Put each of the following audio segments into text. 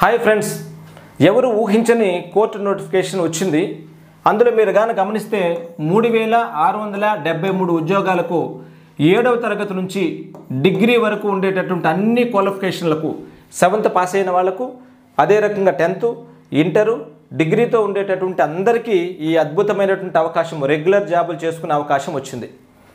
hi friends ఎవరు ఊహించని court notification వచ్చింది అందులో మీరు కానీ గమనిస్తే మూడు వేల ఆరు వందల డెబ్బై మూడు ఉద్యోగాలకు ఏడవ తరగతి నుంచి డిగ్రీ వరకు ఉండేటటువంటి అన్ని క్వాలిఫికేషన్లకు సెవెంత్ పాస్ అయిన వాళ్ళకు అదే రకంగా టెన్త్ ఇంటరు డిగ్రీతో ఉండేటటువంటి అందరికీ ఈ అద్భుతమైనటువంటి అవకాశం రెగ్యులర్ జాబులు చేసుకునే అవకాశం వచ్చింది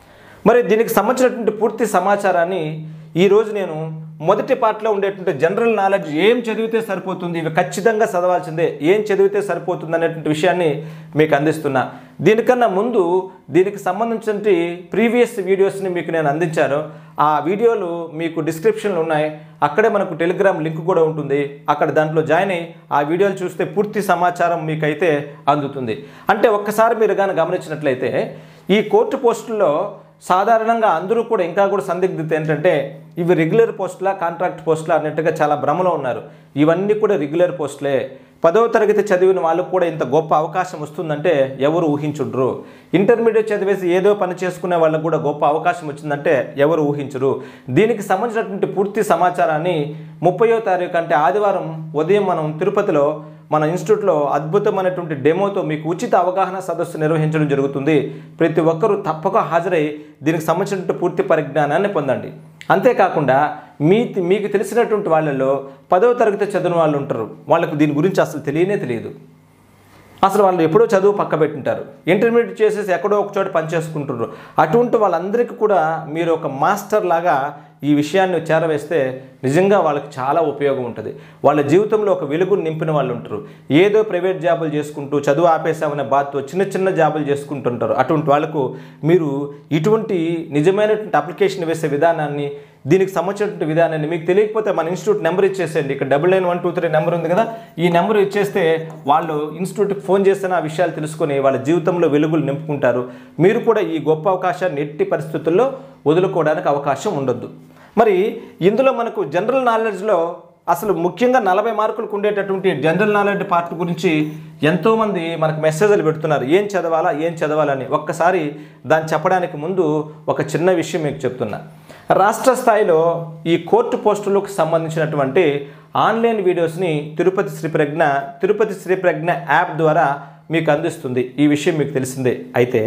మరి దీనికి సంబంధించినటువంటి పూర్తి సమాచారాన్ని ఈరోజు నేను మొదటి పార్ట్లో ఉండేటువంటి జనరల్ నాలెడ్జ్ ఏం చదివితే సరిపోతుంది ఇవి ఖచ్చితంగా చదవాల్సిందే ఏం చదివితే సరిపోతుంది అనేటువంటి విషయాన్ని మీకు అందిస్తున్నా దీనికన్నా ముందు దీనికి సంబంధించిన ప్రీవియస్ వీడియోస్ని మీకు నేను అందించాను ఆ వీడియోలు మీకు డిస్క్రిప్షన్లో ఉన్నాయి అక్కడే మనకు టెలిగ్రామ్ లింక్ కూడా ఉంటుంది అక్కడ దాంట్లో జాయిన్ అయ్యి ఆ వీడియోలు చూస్తే పూర్తి సమాచారం మీకైతే అందుతుంది అంటే ఒక్కసారి మీరు కానీ గమనించినట్లయితే ఈ కోర్టు పోస్టుల్లో సాధారణంగా అందరూ కూడా ఇంకా కూడా సందిగ్ధత ఏంటంటే ఇవి రెగ్యులర్ పోస్టులా కాంట్రాక్ట్ పోస్టులా అన్నట్టుగా చాలా భ్రమలో ఉన్నారు ఇవన్నీ కూడా రెగ్యులర్ పోస్టులే పదవ తరగతి చదివిన వాళ్ళకు కూడా ఇంత గొప్ప అవకాశం వస్తుందంటే ఎవరు ఊహించుండ్రు ఇంటర్మీడియట్ చదివేసి ఏదో పని చేసుకునే వాళ్ళకు కూడా గొప్ప అవకాశం వచ్చిందంటే ఎవరు ఊహించరు దీనికి సంబంధించినటువంటి పూర్తి సమాచారాన్ని ముప్పయో తారీఖు అంటే ఆదివారం ఉదయం మనం తిరుపతిలో మన ఇన్స్టిట్యూట్లో అద్భుతమైనటువంటి డెమోతో మీకు ఉచిత అవగాహన సదస్సు నిర్వహించడం జరుగుతుంది ప్రతి ఒక్కరూ తప్పక హాజరై దీనికి సంబంధించినటువంటి పూర్తి పరిజ్ఞానాన్ని పొందండి అంతేకాకుండా మీ మీకు తెలిసినటువంటి వాళ్ళలో పదవ తరగతి చదివిన వాళ్ళు ఉంటారు వాళ్ళకు దీని గురించి అసలు తెలియనే తెలియదు అసలు వాళ్ళు ఎప్పుడో చదువు పక్క పెట్టింటారు ఇంటర్మీడియట్ చేసేసి ఎక్కడో ఒక చోట పనిచేసుకుంటారు అటువంటి వాళ్ళందరికీ కూడా మీరు ఒక మాస్టర్ లాగా ఈ విషయాన్ని చేరవేస్తే నిజంగా వాళ్ళకి చాలా ఉపయోగం ఉంటుంది వాళ్ళ జీవితంలో ఒక వెలుగును నింపిన వాళ్ళు ఉంటారు ఏదో ప్రైవేట్ జాబులు చేసుకుంటూ చదువు ఆపేసామనే బాధతో చిన్న చిన్న జాబులు చేసుకుంటుంటారు అటువంటి వాళ్ళకు మీరు ఇటువంటి నిజమైనటువంటి అప్లికేషన్ వేసే విధానాన్ని దీనికి సంబంధించినటువంటి విధానాన్ని మీకు తెలియకపోతే మన ఇన్స్టిట్యూట్ నెంబర్ ఇచ్చేసేయండి ఇక్కడ double nine one two three number ఉంది కదా ఈ నెంబర్ ఇచ్చేస్తే వాళ్ళు ఇన్స్టిట్యూట్కి ఫోన్ చేస్తే ఆ విషయాలు తెలుసుకొని వాళ్ళ జీవితంలో వెలుగులు నింపుకుంటారు మీరు కూడా ఈ గొప్ప అవకాశాన్ని ఎట్టి పరిస్థితుల్లో వదులుకోవడానికి అవకాశం ఉండొద్దు మరి ఇందులో మనకు జనరల్ నాలెడ్జ్లో అసలు ముఖ్యంగా నలభై మార్కులకు ఉండేటటువంటి జనరల్ నాలెడ్జ్ పార్ట్ గురించి ఎంతోమంది మనకు మెసేజ్లు పెడుతున్నారు ఏం చదవాలా ఏం చదవాలని ఒక్కసారి దాన్ని చెప్పడానికి ముందు ఒక చిన్న విషయం మీకు చెప్తున్నా రాష్ట్ర స్థాయిలో ఈ కోర్టు పోస్టులకు సంబంధించినటువంటి ఆన్లైన్ వీడియోస్ని తిరుపతి శ్రీ ప్రజ్ఞ తిరుపతి శ్రీ ప్రజ్ఞ యాప్ ద్వారా మీకు అందిస్తుంది ఈ విషయం మీకు తెలిసిందే అయితే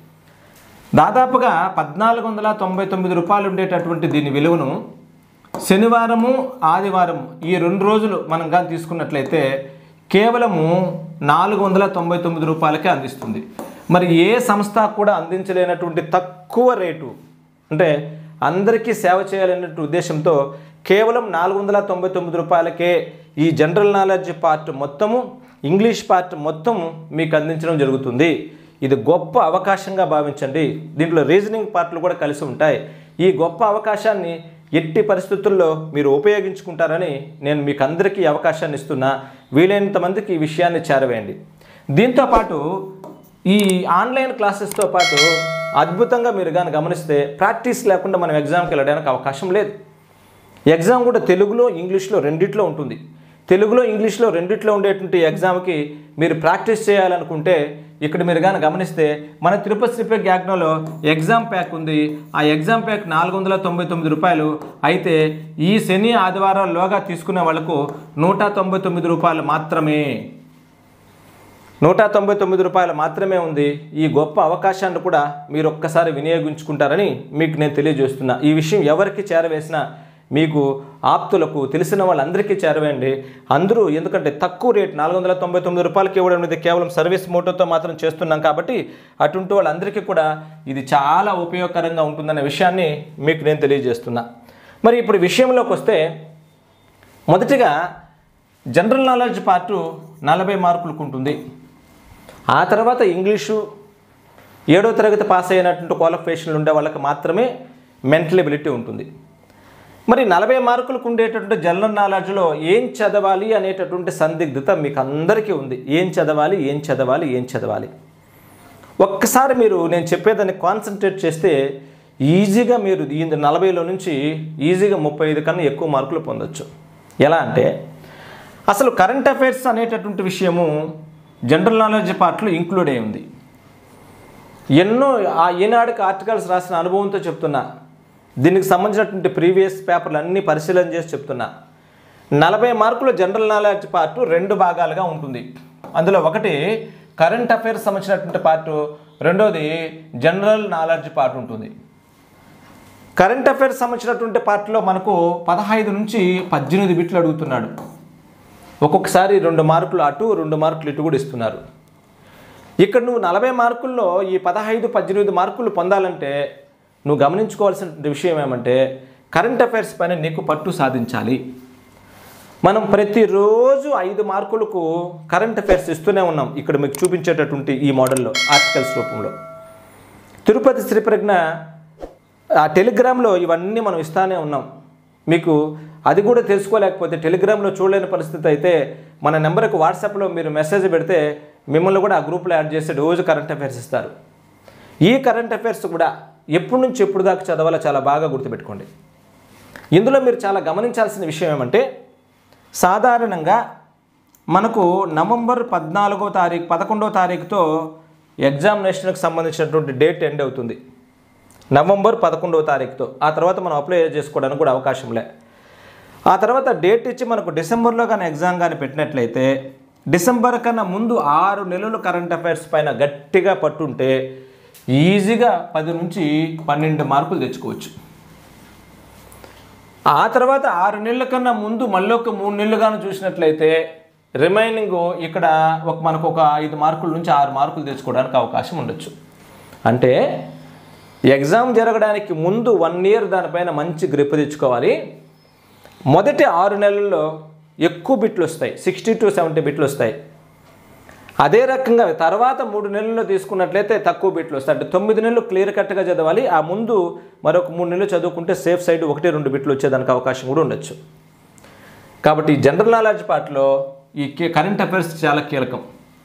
దాదాపుగా పద్నాలుగు వందల తొంభై తొమ్మిది రూపాయలు ఉండేటటువంటి దీని విలువను శనివారము ఆదివారం ఈ రెండు రోజులు మనం కానీ తీసుకున్నట్లయితే కేవలము నాలుగు వందల తొంభై తొమ్మిది రూపాయలకే అందిస్తుంది మరి ఏ సంస్థ కూడా అందించలేనటువంటి తక్కువ రేటు అంటే అందరికీ సేవ చేయాలనే ఉద్దేశంతో కేవలం నాలుగు వందల తొంభై తొమ్మిది రూపాయలకే ఈ జనరల్ నాలెడ్జ్ పార్ట్ మొత్తము ఇంగ్లీష్ పార్ట్ మొత్తం మీకు అందించడం జరుగుతుంది ఇది గొప్ప అవకాశంగా భావించండి దీంట్లో రీజనింగ్ పార్ట్లు కూడా కలిసి ఉంటాయి ఈ గొప్ప అవకాశాన్ని ఎట్టి పరిస్థితుల్లో మీరు ఉపయోగించుకుంటారని నేను మీకు అందరికీ అవకాశాన్ని ఇస్తున్నా వీలైనంత మందికి ఈ విషయాన్ని చేరవేయండి దీంతో పాటు ఈ ఆన్లైన్ క్లాసెస్తో పాటు అద్భుతంగా మీరు కానీ గమనిస్తే ప్రాక్టీస్ లేకుండా మనం ఎగ్జామ్కి వెళ్ళడానికి అవకాశం లేదు ఎగ్జామ్ కూడా తెలుగులో ఇంగ్లీష్లో రెండిట్లో ఉంటుంది తెలుగులో ఇంగ్లీష్లో రెండిట్లో ఉండేటువంటి ఎగ్జామ్కి మీరు ప్రాక్టీస్ చేయాలనుకుంటే ఇక్కడ మీరు కానీ గమనిస్తే మన తిరుపతి శ్రీపేక్ యాజ్ఞలో ఎగ్జామ్ ప్యాక్ ఉంది ఆ ఎగ్జామ్ ప్యాక్ నాలుగు వందల తొంభై తొమ్మిది రూపాయలు అయితే ఈ శని ఆదివారాల్లోగా తీసుకునే వాళ్ళకు నూట తొంభై తొమ్మిది రూపాయలు మాత్రమే నూట తొంభై తొమ్మిది రూపాయలు మాత్రమే ఉంది ఈ గొప్ప అవకాశాన్ని కూడా మీరు ఒక్కసారి వినియోగించుకుంటారని మీకు నేను తెలియజేస్తున్నా ఈ విషయం ఎవరికి చేరవేసినా మీకు ఆప్తులకు తెలిసిన వాళ్ళందరికీ చేరవేయండి అందరూ ఎందుకంటే తక్కువ రేట్ నాలుగు వందల తొంభై తొమ్మిది రూపాయలకి ఇవ్వడం అనేది కేవలం సర్వీస్ మోటోతో మాత్రం చేస్తున్నాం కాబట్టి అటువంటి వాళ్ళందరికీ కూడా ఇది చాలా ఉపయోగకరంగా ఉంటుందనే విషయాన్ని మీకు నేను తెలియజేస్తున్నా మరి ఇప్పుడు విషయంలోకి వస్తే మొదటిగా జనరల్ నాలెడ్జ్ పార్టు నలభై మార్కులకు ఉంటుంది ఆ తర్వాత ఇంగ్లీషు ఏడో తరగతి పాస్ అయినటువంటి క్వాలిఫికేషన్లు ఉండే వాళ్ళకి మాత్రమే మెంటల్ ఎబిలిటీ ఉంటుంది మరి నలభై మార్కులకు ఉండేటటువంటి జనరల్ నాలెడ్జ్లో ఏం చదవాలి అనేటటువంటి సందిగ్ధత మీకు అందరికీ ఉంది ఏం చదవాలి ఏం చదవాలి ఏం చదవాలి ఒక్కసారి మీరు నేను చెప్పేదాన్ని కాన్సన్ట్రేట్ చేస్తే ఈజీగా మీరు ఈ నలభైలో నుంచి ఈజీగా ముప్పై ఐదు కన్నా ఎక్కువ మార్కులు పొందొచ్చు ఎలా అంటే అసలు కరెంట్ అఫైర్స్ అనేటటువంటి విషయము జనరల్ నాలెడ్జ్ పార్ట్లో ఇంక్లూడ్ అయి ఉంది ఎన్నో ఆ ఈనాడుకి ఆర్టికల్స్ రాసిన అనుభవంతో చెప్తున్నా దీనికి సంబంధించినటువంటి ప్రీవియస్ పేపర్లు అన్నీ పరిశీలన చేసి చెప్తున్నా నలభై మార్కుల జనరల్ నాలెడ్జ్ పార్ట్ రెండు భాగాలుగా ఉంటుంది అందులో ఒకటి కరెంట్ అఫైర్స్ సంబంధించినటువంటి పార్ట్ రెండోది జనరల్ నాలెడ్జ్ పార్ట్ ఉంటుంది కరెంట్ అఫైర్స్ సంబంధించినటువంటి పార్ట్లో మనకు పదహైదు నుంచి పద్దెనిమిది బిట్లు అడుగుతున్నాడు ఒక్కొక్కసారి రెండు మార్కులు అటు రెండు మార్కులు ఇటు కూడా ఇస్తున్నారు ఇక్కడ నువ్వు నలభై మార్కుల్లో ఈ పదహైదు పద్దెనిమిది మార్కులు పొందాలంటే నువ్వు గమనించుకోవాల్సిన విషయం ఏమంటే కరెంట్ అఫైర్స్ పైన నీకు పట్టు సాధించాలి మనం ప్రతిరోజు ఐదు మార్కులకు కరెంట్ అఫైర్స్ ఇస్తూనే ఉన్నాం ఇక్కడ మీకు చూపించేటటువంటి ఈ మోడల్లో ఆర్టికల్స్ రూపంలో తిరుపతి శ్రీప్రజ్ఞ ఆ టెలిగ్రామ్లో ఇవన్నీ మనం ఇస్తానే ఉన్నాం మీకు అది కూడా తెలుసుకోలేకపోతే టెలిగ్రామ్లో చూడలేని పరిస్థితి అయితే మన నెంబర్కి వాట్సాప్లో మీరు మెసేజ్ పెడితే మిమ్మల్ని కూడా ఆ గ్రూప్లో యాడ్ చేసి రోజు కరెంట్ అఫైర్స్ ఇస్తారు ఈ కరెంట్ అఫైర్స్ కూడా ఎప్పటి నుంచి ఎప్పుడు దాకా చదవాలో చాలా బాగా గుర్తుపెట్టుకోండి ఇందులో మీరు చాలా గమనించాల్సిన విషయం ఏమంటే సాధారణంగా మనకు నవంబర్ పద్నాలుగో తారీఖు పదకొండో తారీఖుతో ఎగ్జామినేషన్కి సంబంధించినటువంటి డేట్ ఎండ్ అవుతుంది నవంబర్ పదకొండవ తారీఖుతో ఆ తర్వాత మనం అప్లై చేసుకోవడానికి కూడా అవకాశం లే ఆ తర్వాత డేట్ ఇచ్చి మనకు డిసెంబర్లో కానీ ఎగ్జామ్ కానీ పెట్టినట్లయితే డిసెంబర్ కన్నా ముందు ఆరు నెలలు కరెంట్ అఫైర్స్ పైన గట్టిగా పట్టుంటే ఈజీగా పది నుంచి పన్నెండు మార్కులు తెచ్చుకోవచ్చు ఆ తర్వాత ఆరు నెలల కన్నా ముందు మళ్ళీ ఒక మూడు నెలలు కానీ చూసినట్లయితే రిమైనింగ్ ఇక్కడ ఒక మనకు ఒక ఐదు మార్కుల నుంచి ఆరు మార్కులు తెచ్చుకోవడానికి అవకాశం ఉండొచ్చు అంటే ఎగ్జామ్ జరగడానికి ముందు వన్ ఇయర్ దానిపైన మంచి గ్రిప్ తెచ్చుకోవాలి మొదటి ఆరు నెలల్లో ఎక్కువ బిట్లు వస్తాయి సిక్స్టీ టు సెవెంటీ బిట్లు వస్తాయి అదే రకంగా తర్వాత మూడు నెలల్లో తీసుకున్నట్లయితే తక్కువ బిట్లు వస్తాయి అంటే తొమ్మిది నెలలు క్లియర్ కట్గా చదవాలి ఆ ముందు మరొక మూడు నెలలు చదువుకుంటే సేఫ్ సైడ్ ఒకటి రెండు బిట్లు వచ్చేదానికి అవకాశం కూడా ఉండొచ్చు కాబట్టి ఈ జనరల్ నాలెడ్జ్ పార్ట్లో ఈ కే- కరెంట్ అఫైర్స్ చాలా కీలకం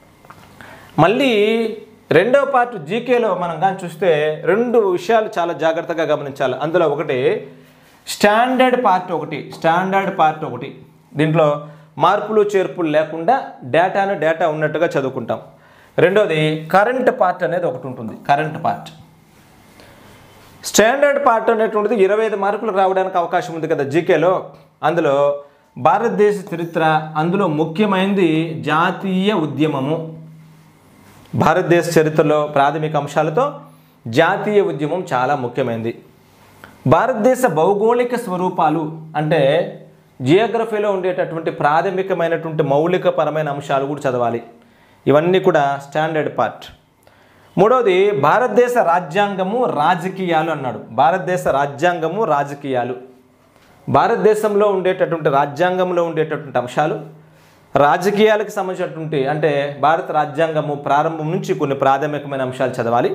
మళ్ళీ రెండవ పార్ట్ జీకేలో మనం కానీ చూస్తే రెండు విషయాలు చాలా జాగ్రత్తగా గమనించాలి అందులో ఒకటి స్టాండర్డ్ పార్ట్ ఒకటి స్టాండర్డ్ పార్ట్ ఒకటి దీంట్లో మార్పులు చేర్పులు లేకుండా డేటాను డేటా ఉన్నట్టుగా చదువుకుంటాం రెండోది కరెంట్ పార్ట్ అనేది ఒకటి ఉంటుంది కరెంట్ పార్ట్ స్టాండర్డ్ పార్ట్ అనేటువంటిది ఇరవై ఐదు మార్కులు రావడానికి అవకాశం ఉంది కదా జీకేలో అందులో భారతదేశ చరిత్ర అందులో ముఖ్యమైనది జాతీయ ఉద్యమము భారతదేశ చరిత్రలో ప్రాథమిక అంశాలతో జాతీయ ఉద్యమం చాలా ముఖ్యమైనది భారతదేశ భౌగోళిక స్వరూపాలు అంటే జియోగ్రఫీలో ఉండేటటువంటి ప్రాథమికమైనటువంటి మౌలికపరమైన అంశాలు కూడా చదవాలి ఇవన్నీ కూడా స్టాండర్డ్ పార్ట్ మూడవది భారతదేశ రాజ్యాంగము రాజకీయాలు అన్నాడు భారతదేశ రాజ్యాంగము రాజకీయాలు భారతదేశంలో ఉండేటటువంటి రాజ్యాంగంలో ఉండేటటువంటి అంశాలు రాజకీయాలకు సంబంధించినటువంటి అంటే భారత రాజ్యాంగము ప్రారంభం నుంచి కొన్ని ప్రాథమికమైన అంశాలు చదవాలి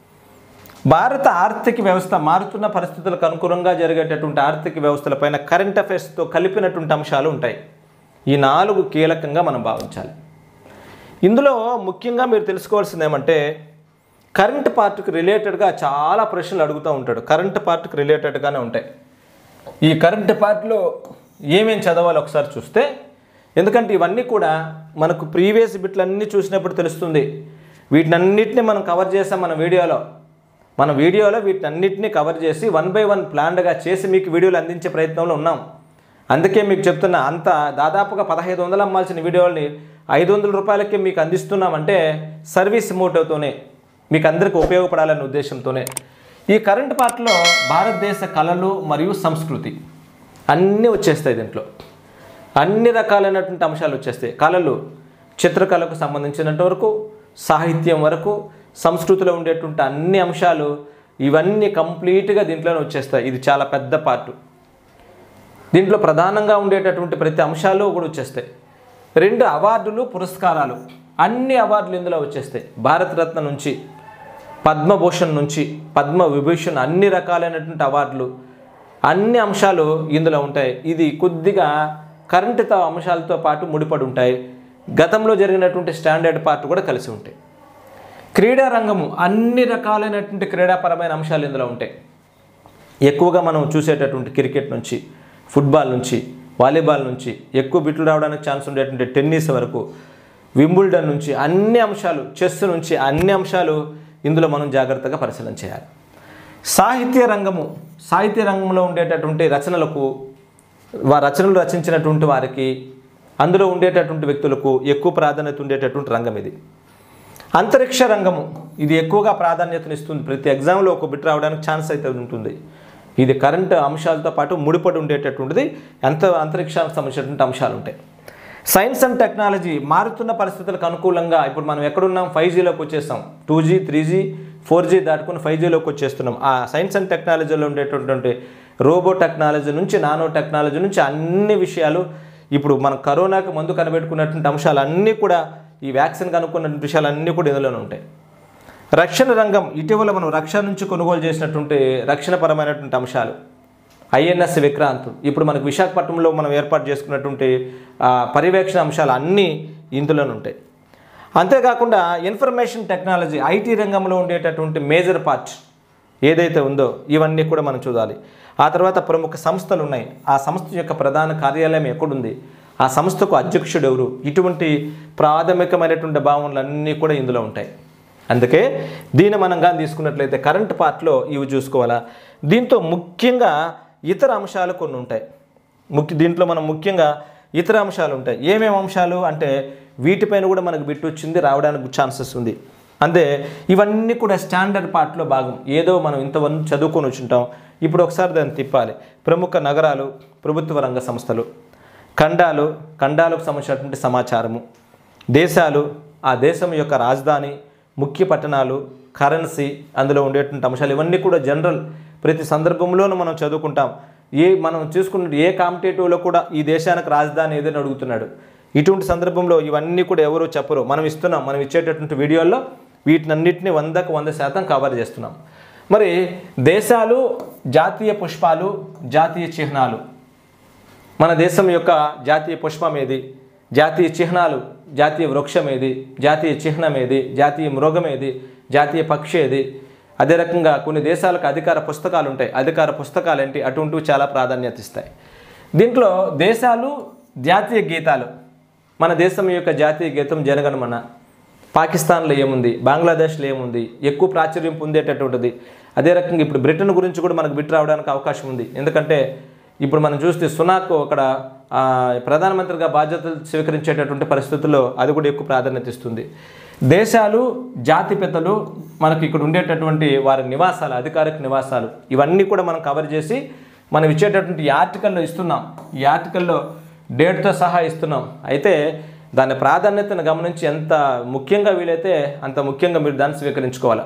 భారత ఆర్థిక వ్యవస్థ మారుతున్న పరిస్థితులకు అనుగుణంగా జరిగేటటువంటి ఆర్థిక వ్యవస్థలపైన కరెంట్ అఫైర్స్తో కలిపినటువంటి అంశాలు ఉంటాయి ఈ నాలుగు కీలకంగా మనం భావించాలి ఇందులో ముఖ్యంగా మీరు తెలుసుకోవాల్సింది ఏమంటే కరెంట్ పార్ట్కి రిలేటెడ్గా చాలా ప్రశ్నలు అడుగుతూ ఉంటాడు కరెంట్ పార్ట్కి రిలేటెడ్గానే ఉంటాయి ఈ కరెంట్ పార్ట్లో ఏమేం చదవాలి ఒకసారి చూస్తే ఎందుకంటే ఇవన్నీ కూడా మనకు ప్రీవియస్ బిట్లన్నీ చూసినప్పుడు తెలుస్తుంది వీటినన్నిటిని మనం కవర్ చేసాం మన వీడియోలో మన వీడియోలో వీటన్నిటిని కవర్ చేసి వన్ బై వన్ ప్లాన్డ్గా చేసి మీకు వీడియోలు అందించే ప్రయత్నంలో ఉన్నాం అందుకే మీకు చెప్తున్నా అంత దాదాపుగా పదహైదు వందలు అమ్మాల్సిన వీడియోల్ని ఐదు వందల రూపాయలకి మీకు అందిస్తున్నామంటే సర్వీస్ మోటోతోనే మీకు అందరికీ ఉపయోగపడాలనే ఉద్దేశంతోనే ఈ కరెంట్ పార్ట్లో భారతదేశ కళలు మరియు సంస్కృతి అన్నీ వచ్చేస్తాయి దీంట్లో అన్ని రకాలైనటువంటి అంశాలు వచ్చేస్తాయి కళలు చిత్రకళకు సంబంధించినంత వరకు సాహిత్యం వరకు సంస్కృతిలో ఉండేటువంటి అన్ని అంశాలు ఇవన్నీ కంప్లీట్గా దీంట్లోనే వచ్చేస్తాయి ఇది చాలా పెద్ద పార్టు దీంట్లో ప్రధానంగా ఉండేటటువంటి ప్రతి అంశాలు కూడా వచ్చేస్తాయి రెండు అవార్డులు పురస్కారాలు అన్ని అవార్డులు ఇందులో వచ్చేస్తాయి భారతరత్న నుంచి పద్మభూషణ్ నుంచి పద్మ విభూషణ్ అన్ని రకాలైనటువంటి అవార్డులు అన్ని అంశాలు ఇందులో ఉంటాయి ఇది కొద్దిగా కరెంటుతో అంశాలతో పాటు ముడిపడి ఉంటాయి గతంలో జరిగినటువంటి స్టాండర్డ్ పార్ట్ కూడా కలిసి ఉంటాయి క్రీడా రంగము అన్ని రకాలైనటువంటి క్రీడాపరమైన అంశాలు ఇందులో ఉంటాయి ఎక్కువగా మనం చూసేటటువంటి క్రికెట్ నుంచి ఫుట్బాల్ నుంచి వాలీబాల్ నుంచి ఎక్కువ బిట్లు రావడానికి ఛాన్స్ ఉండేటువంటి టెన్నిస్ వరకు వింబుల్డన్ నుంచి అన్ని అంశాలు చెస్ నుంచి అన్ని అంశాలు ఇందులో మనం జాగ్రత్తగా పరిశీలన చేయాలి సాహిత్య రంగము సాహిత్య రంగంలో ఉండేటటువంటి రచనలకు వా రచనలు రచించినటువంటి వారికి అందులో ఉండేటటువంటి వ్యక్తులకు ఎక్కువ ప్రాధాన్యత ఉండేటటువంటి రంగం ఇది అంతరిక్ష రంగము ఇది ఎక్కువగా ప్రాధాన్యతనిస్తుంది ప్రతి ఎగ్జామ్లో ఒక బిట్ రావడానికి ఛాన్స్ అయితే ఉంటుంది ఇది కరెంట్ అంశాలతో పాటు ముడిపడి ఉండేటటువంటిది అంత అంతరిక్షానికి సంబంధించినటువంటి అంశాలు ఉంటాయి సైన్స్ అండ్ టెక్నాలజీ మారుతున్న పరిస్థితులకు అనుకూలంగా ఇప్పుడు మనం ఎక్కడున్నాం ఫైవ్ జీలోకి వచ్చేస్తాం two G three G four G దాటుకుని ఫైవ్ జీలోకి వచ్చేస్తున్నాం ఆ సైన్స్ అండ్ టెక్నాలజీలో ఉండేటటువంటి రోబో టెక్నాలజీ నుంచి నానో టెక్నాలజీ నుంచి అన్ని విషయాలు ఇప్పుడు మన కరోనాకి మందు కనిపెట్టుకున్నటువంటి అంశాలు అన్నీ కూడా ఈ వ్యాక్సిన్ కనుక్కున్న విషయాలన్నీ కూడా ఇందులోనే ఉంటాయి రక్షణ రంగం ఇటీవల మనం రక్షణ నుంచి కొనుగోలు చేసినటువంటి రక్షణపరమైనటువంటి అంశాలు ఐఎన్ఎస్ విక్రాంత్ ఇప్పుడు మనకు విశాఖపట్నంలో మనం ఏర్పాటు చేసుకున్నటువంటి ఆ, పర్యవేక్షణ అంశాలు అన్నీ ఇందులోనే ఉంటాయి అంతేకాకుండా ఇన్ఫర్మేషన్ టెక్నాలజీ ఐటీ రంగంలో ఉండేటటువంటి మేజర్ పార్ట్ ఏదైతే ఉందో ఇవన్నీ కూడా మనం చూడాలి ఆ తర్వాత ప్రముఖ సంస్థలు ఉన్నాయి ఆ సంస్థ యొక్క ప్రధాన కార్యాలయం ఎక్కడుంది ఆ సంస్థకు అధ్యక్షుడు ఎవరు ఇటువంటి ప్రాథమికమైనటువంటి భావనలు అన్నీ కూడా ఇందులో ఉంటాయి అందుకే దీన్ని మనం కానీ తీసుకున్నట్లయితే కరెంట్ పార్ట్లో ఇవి చూసుకోవాలా దీంతో ముఖ్యంగా ఇతర అంశాలు కొన్ని ఉంటాయి ముఖ్య దీంట్లో మనం ముఖ్యంగా ఇతర అంశాలు ఉంటాయి ఏమేమి అంశాలు అంటే వీటిపైన కూడా మనకు బిట్ వచ్చింది రావడానికి ఛాన్సెస్ ఉంది అంతే ఇవన్నీ కూడా స్టాండర్డ్ పార్ట్లో భాగం ఏదో మనం ఇంతవరకు చదువుకొని వచ్చుంటాం ఇప్పుడు ఒకసారి దాన్ని తిప్పాలి ప్రముఖ నగరాలు ప్రభుత్వ రంగ సంస్థలు ఖండాలు ఖండాలకు సంబంధించినటువంటి సమాచారము దేశాలు ఆ దేశం యొక్క రాజధాని ముఖ్య పట్టణాలు కరెన్సీ అందులో ఉండేటువంటి అంశాలు ఇవన్నీ కూడా జనరల్ ప్రతి సందర్భంలోనూ మనం చదువుకుంటాం ఏ మనం చూసుకున్న ఏ కాంపిటేటివ్లో కూడా ఈ దేశానికి రాజధాని ఏదైనా అడుగుతున్నాడు ఇటువంటి సందర్భంలో ఇవన్నీ కూడా ఎవరు చెప్పరు మనం ఇస్తున్నాం మనం ఇచ్చేటటువంటి వీడియోల్లో వీటినన్నిటిని వందకు వంద శాతం కవర్ చేస్తున్నాం మరి దేశాలు జాతీయ పుష్పాలు జాతీయ చిహ్నాలు మన దేశం యొక్క జాతీయ పుష్పం ఏది జాతీయ చిహ్నాలు జాతీయ వృక్షం ఏది జాతీయ చిహ్నం ఏది జాతీయ మృగం ఏది జాతీయ పక్షి ఏది అదే రకంగా కొన్ని దేశాలకు అధికార పుస్తకాలు ఉంటాయి అధికార పుస్తకాలు ఏంటి అటువంటివి చాలా ప్రాధాన్యత ఇస్తాయి దీంట్లో దేశాలు జాతీయ గీతాలు మన దేశం యొక్క జాతీయ గీతం జనగణమన పాకిస్తాన్లో ఏముంది బంగ్లాదేశ్లో ఏముంది ఎక్కువ ప్రాచుర్యం పొందేటటువంటిది అదే రకంగా ఇప్పుడు బ్రిటన్ గురించి కూడా మనకు బిట్ రావడానికి అవకాశం ఉంది ఎందుకంటే ఇప్పుడు మనం చూస్తే సునాక్ అక్కడ ఆ, ప్రధానమంత్రిగా బాధ్యతలు స్వీకరించేటటువంటి పరిస్థితుల్లో అది కూడా ఎక్కువ ప్రాధాన్యత ఇస్తుంది దేశాలు జాతిపితలు మనకు ఇక్కడ ఉండేటటువంటి వారి నివాసాలు అధికారిక నివాసాలు ఇవన్నీ కూడా మనం కవర్ చేసి మనం ఇచ్చేటటువంటి ఈ ఆర్టికల్లో ఇస్తున్నాం ఈ ఆర్టికల్లో డేట్తో సహా ఇస్తున్నాం అయితే దాని ప్రాధాన్యతను గమనించి ఎంత ముఖ్యంగా వీలైతే అంత ముఖ్యంగా మీరు దాన్ని స్వీకరించుకోవాలి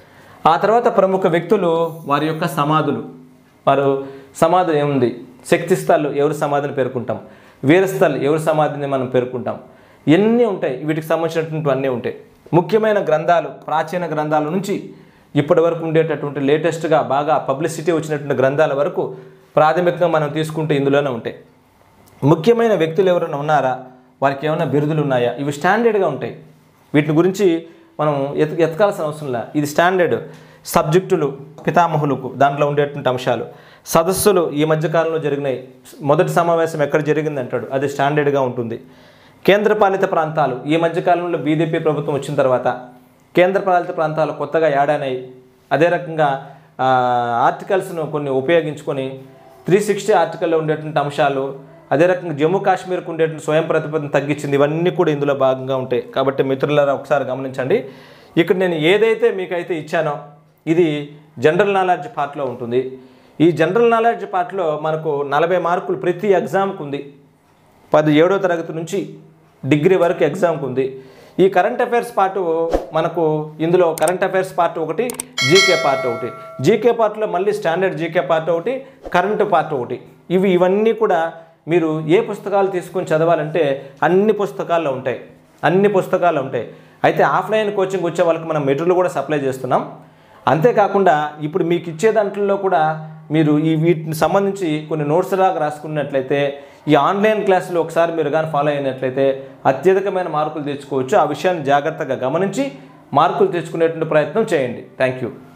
ఆ తర్వాత ప్రముఖ వ్యక్తులు వారి యొక్క సమాధులు వారు సమాధి ఏముంది శక్తి స్థల్ ఎవరి సమాధిని పేర్కొంటాం వీరస్థల్ ఎవరి సమాధిని మనం పేర్కొంటాం ఎన్ని ఉంటాయి వీటికి సంబంధించినటువంటి అన్నీ ఉంటాయి ముఖ్యమైన గ్రంథాలు ప్రాచీన గ్రంథాల నుంచి ఇప్పటి వరకు ఉండేటటువంటి లేటెస్ట్గా బాగా పబ్లిసిటీ వచ్చినటువంటి గ్రంథాల వరకు ప్రాథమికంగా మనం తీసుకుంటే ఇందులోనే ఉంటాయి ముఖ్యమైన వ్యక్తులు ఎవరైనా ఉన్నారా వారికి ఏమైనా బిరుదులు ఉన్నాయా ఇవి స్టాండర్డ్గా ఉంటాయి వీటిని గురించి మనం ఎత ఎతకాల్సిన అవసరం లే ఇది స్టాండర్డ్ సబ్జెక్టులు పితామహులకు దాంట్లో ఉండేటువంటి అంశాలు సదస్సులు ఈ మధ్యకాలంలో జరిగినాయి మొదటి సమావేశం ఎక్కడ జరిగింది అంటాడు అది స్టాండర్డ్గా ఉంటుంది కేంద్రపాలిత ప్రాంతాలు ఈ మధ్యకాలంలో బీజేపీ ప్రభుత్వం వచ్చిన తర్వాత కేంద్రపాలిత ప్రాంతాలు కొత్తగా యాడానాయి అదే రకంగా ఆ, ఆర్టికల్స్ను కొన్ని ఉపయోగించుకొని త్రీ సిక్స్టీ ఆర్టికల్లో ఉండేటువంటి అంశాలు అదే రకంగా జమ్మూ కాశ్మీర్కు ఉండేటువంటి స్వయం ప్రతిపదన తగ్గించింది ఇవన్నీ కూడా ఇందులో భాగంగా ఉంటాయి కాబట్టి మిత్రులారా ఒకసారి గమనించండి ఇక్కడ నేను ఏదైతే మీకైతే ఇచ్చానో ఇది జనరల్ నాలెడ్జ్ పార్ట్లో ఉంటుంది ఈ జనరల్ నాలెడ్జ్ పార్ట్లో మనకు నలభై మార్కులు ప్రతి ఎగ్జామ్కి ఉంది పది ఏడో తరగతి నుంచి డిగ్రీ వరకు ఎగ్జామ్కి ఉంది ఈ కరెంట్ అఫైర్స్ పార్ట్ మనకు ఇందులో కరెంట్ అఫైర్స్ పార్ట్ ఒకటి జీకే పార్ట్ ఒకటి జీకే పార్ట్లో మళ్ళీ స్టాండర్డ్ జీకే పార్ట్ ఒకటి కరెంట్ పార్ట్ ఒకటి ఇవి ఇవన్నీ కూడా మీరు ఏ పుస్తకాలు తీసుకొని చదవాలంటే అన్ని పుస్తకాల్లో ఉంటాయి అన్ని పుస్తకాలు ఉంటాయి అయితే ఆఫ్లైన్ కోచింగ్ వచ్చే వాళ్ళకి మనం మెటీరియల్ కూడా సప్లై చేస్తున్నాం అంతేకాకుండా ఇప్పుడు మీకు ఇచ్చే దాంట్లో కూడా మీరు ఈ వీటిని సంబంధించి కొన్ని నోట్స్ లాగా రాసుకున్నట్లయితే ఈ ఆన్లైన్ క్లాసులు ఒకసారి మీరు కానీ ఫాలో అయినట్లయితే అత్యధికమైన మార్కులు తెచ్చుకోవచ్చు ఆ విషయాన్ని జాగ్రత్తగా గమనించి మార్కులు తెచ్చుకునేటువంటి ప్రయత్నం చేయండి థ్యాంక్ యూ